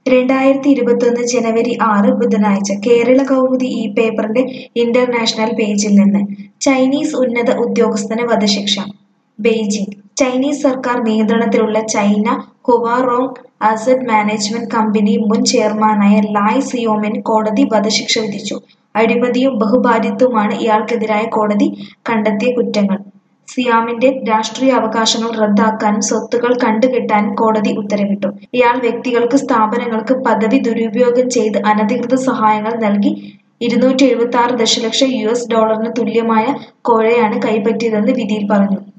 രണ്ടായിരത്തി ഇരുപത്തൊന്ന് ജനുവരി ആറ് ബുധനാഴ്ച കേരള കൗമുദി ഈ പേപ്പറിന്റെ ഇന്റർനാഷണൽ പേജിൽ നിന്ന് ചൈനീസ് ഉന്നത ഉദ്യോഗസ്ഥന് വധശിക്ഷ ബെയ്ജിംഗ് ചൈനീസ് സർക്കാർ നിയന്ത്രണത്തിലുള്ള China Huarong asset management company മുൻ ചെയർമാനായ ലായ് സിയോമിന് കോടതി വധശിക്ഷ വിധിച്ചു അഴിമതിയും ബഹുഭാര്യാത്വവുമാണ് ഇയാൾക്കെതിരായ കോടതി കണ്ടെത്തിയ കുറ്റങ്ങൾ സിയാമിന്റെ രാഷ്ട്രീയ അവകാശങ്ങൾ റദ്ദാക്കാനും സ്വത്തുക്കൾ കണ്ടുകെട്ടാനും കോടതി ഉത്തരവിട്ടു ഇയാൾ വ്യക്തികൾക്ക് സ്ഥാപനങ്ങൾക്ക് പദവി ദുരുപയോഗം ചെയ്ത് അനധികൃത സഹായങ്ങൾ നൽകി ഇരുന്നൂറ്റി എഴുപത്തി ആറ് ദശലക്ഷം യു എസ് ഡോളറിന് തുല്യമായ കോഴയാണ് കൈപ്പറ്റിയതെന്ന് വിധിയിൽ പറഞ്ഞു